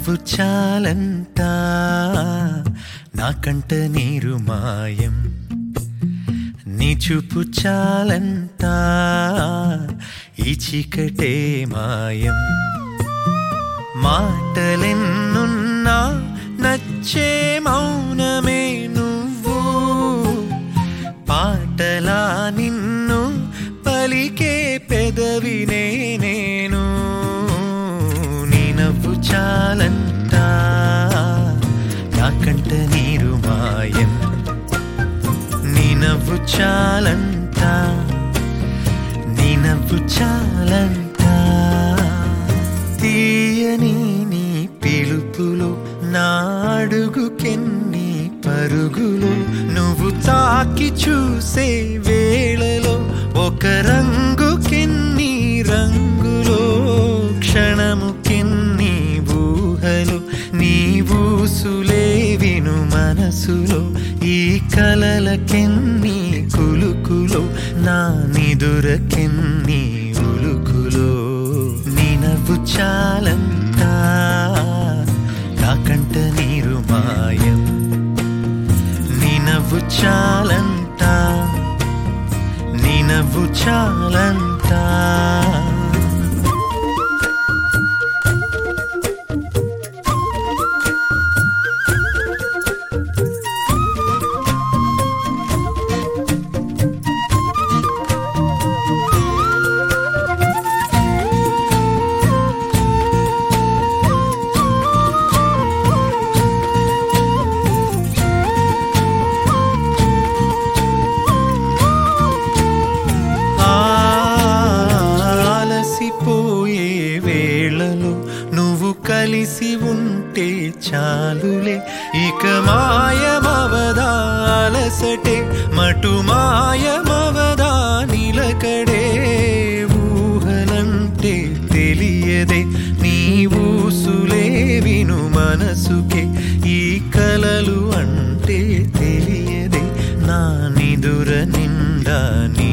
నవ్వు చాలంట నాకంట నీరు మాయం నీ చూపు చాలంట ఈ చీకటే మాయం మాటలెన్నున్నా నచ్చే మౌనమే నువ్వు పాటలా నిన్ను పలికే పెదవినే నేను నీ నవ్వు చాలంట నాకంట నీరు మాయం నీ నవ్వు చాలంట నీ నవ్వు చాలంట తీయని నీ పిలుపులు నాడుగుకెన్ని పరుగులు నువ్వు తాకి చూసే వేళలో ఒక రంగుకెన్ని రంగులో క్షణముకెన్ని ఊహలు నీ ఊసులే విను మనసులో ఈ కలలకెన్ని కులుకులో నా నిదురకెన్ని ఉలుకులో నీ నవ్వు చాలంట నాకంట నీరు మాయం నీ నవ్వు చాలంట నీ నవ్వు చాలంట ఆలసిపోయే వేళలో నువ్వు కలిసి ఉంటే చాలులే ఇక మాయమవదా అలసటే మటు మాయమవదా నిలకడే ఊహలంటే తెలియదే నీ ఊసులే విను మనసుకే ఈ కలలు అంటే తెలియదే నా నిదుర నిండా నీ